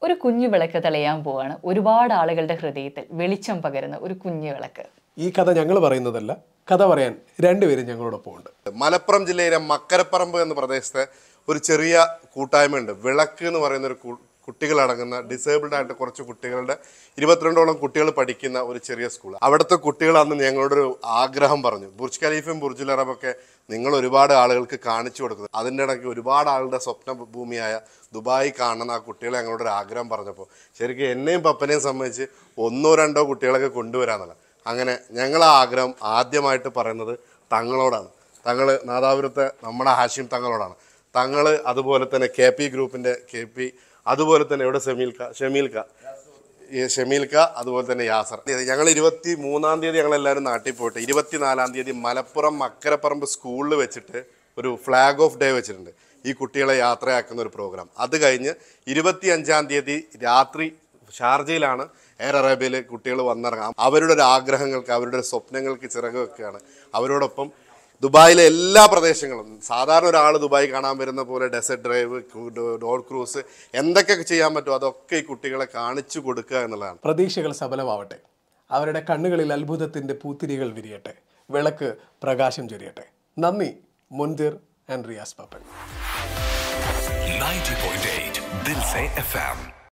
ഒരു കുഞ്ഞു വിളക്ക് തെളിയാൻ പോവാണ് ഒരുപാട് ആളുകളുടെ ഹൃദയത്തിൽ വെളിച്ചം പകരുന്ന ഒരു കുഞ്ഞു വിളക്ക് ഈ കഥ ഞങ്ങൾ പറയുന്നതല്ല കഥ പറയാൻ രണ്ടുപേരും ഞങ്ങളോടൊപ്പം ഉണ്ട് മലപ്പുറം ജില്ലയിലെ മക്കരപ്പറമ്പ് എന്ന പ്രദേശത്തെ ഒരു ചെറിയ കൂട്ടായ്മയുണ്ട് വിളക്ക് എന്ന് പറയുന്ന ഒരു കു- കുട്ടികളടങ്ങുന്ന ഡിസേബിൾഡ് ആയിട്ട് കുറച്ച് കുട്ടികളുടെ ഇരുപത്തിരണ്ടോളം കുട്ടികൾ പഠിക്കുന്ന ഒരു ചെറിയ സ്കൂൾ അവിടുത്തെ കുട്ടികൾ അന്ന് ഞങ്ങളോടൊരു ആഗ്രഹം പറഞ്ഞു ബുർജ് ഖലീഫയും ബുർജുൽ അറബൊക്കെ നിങ്ങൾ ഒരുപാട് ആളുകൾക്ക് കാണിച്ചു കൊടുക്കുന്നത് അതിൻ്റെ ഇടയ്ക്ക് ഒരുപാട് ആളുടെ സ്വപ്ന ഭൂമിയായ ദുബായ് കാണുന്ന ആ കുട്ടികളെ ഞങ്ങളോട് ഒരു ആഗ്രഹം പറഞ്ഞപ്പോൾ ശരിക്കും എന്നെയും പപ്പനെയും സംബന്ധിച്ച് ഒന്നോ രണ്ടോ കുട്ടികളൊക്കെ കൊണ്ടുവരാന്നുള്ള അങ്ങനെ ഞങ്ങൾ ആ ആഗ്രഹം ആദ്യമായിട്ട് പറയുന്നത് തങ്ങളോടാണ് തങ്ങൾ നാദാപുരത്തെ നമ്മുടെ ഹാഷിം തങ്ങളോടാണ് തങ്ങൾ അതുപോലെ തന്നെ കെ പി ഗ്രൂപ്പിൻ്റെ കെ പി അതുപോലെ തന്നെ ഇവിടെ ഷമീൽക്ക ഷമീൽക്ക ഈ ഷമീൽക്ക അതുപോലെ തന്നെ യാസർ ഞങ്ങൾ ഇരുപത്തി മൂന്നാം തീയതി ഞങ്ങളെല്ലാവരും നാട്ടിൽ പോയിട്ട് ഇരുപത്തിനാലാം തീയതി മലപ്പുറം മക്കരപ്പറമ്പ് സ്കൂളിൽ വെച്ചിട്ട് ഒരു ഫ്ലാഗ് ഓഫ് ഡേ വെച്ചിട്ടുണ്ട് ഈ കുട്ടികളെ യാത്രയാക്കുന്ന ഒരു പ്രോഗ്രാം അത് കഴിഞ്ഞ് ഇരുപത്തി അഞ്ചാം തീയതി രാത്രി ഷാർജയിലാണ് എയർ അറേബ്യയിൽ കുട്ടികൾ വന്നിറങ്ങാം അവരുടെ ഒരു ആഗ്രഹങ്ങൾക്ക് അവരുടെ ഒരു സ്വപ്നങ്ങൾക്ക് ചിറക് വെക്കുകയാണ് അവരോടൊപ്പം ദുബായിലെ എല്ലാ പ്രദേശങ്ങളും സാധാരണ ഒരാൾ ദുബായ് കാണാൻ വരുന്ന പോലെ ഡെസേർട്ട് ഡ്രൈവ് ഡോർ ക്രൂസ് എന്തൊക്കെ ചെയ്യാൻ പറ്റുമോ അതൊക്കെ ഈ കുട്ടികളെ കാണിച്ചു കൊടുക്കുക എന്നുള്ളതാണ് പ്രതീക്ഷകൾ സഫലമാവട്ടെ അവരുടെ കണ്ണുകളിൽ അത്ഭുതത്തിന്റെ പൂത്തിരികൾ വിരിയട്ടെ വിളക്ക് പ്രകാശം ചൊരിയട്ടെ നന്ദി മുൻതിർ ആൻഡ് റിയാസ് പപ്പൻ 90.8 दिल से एफएम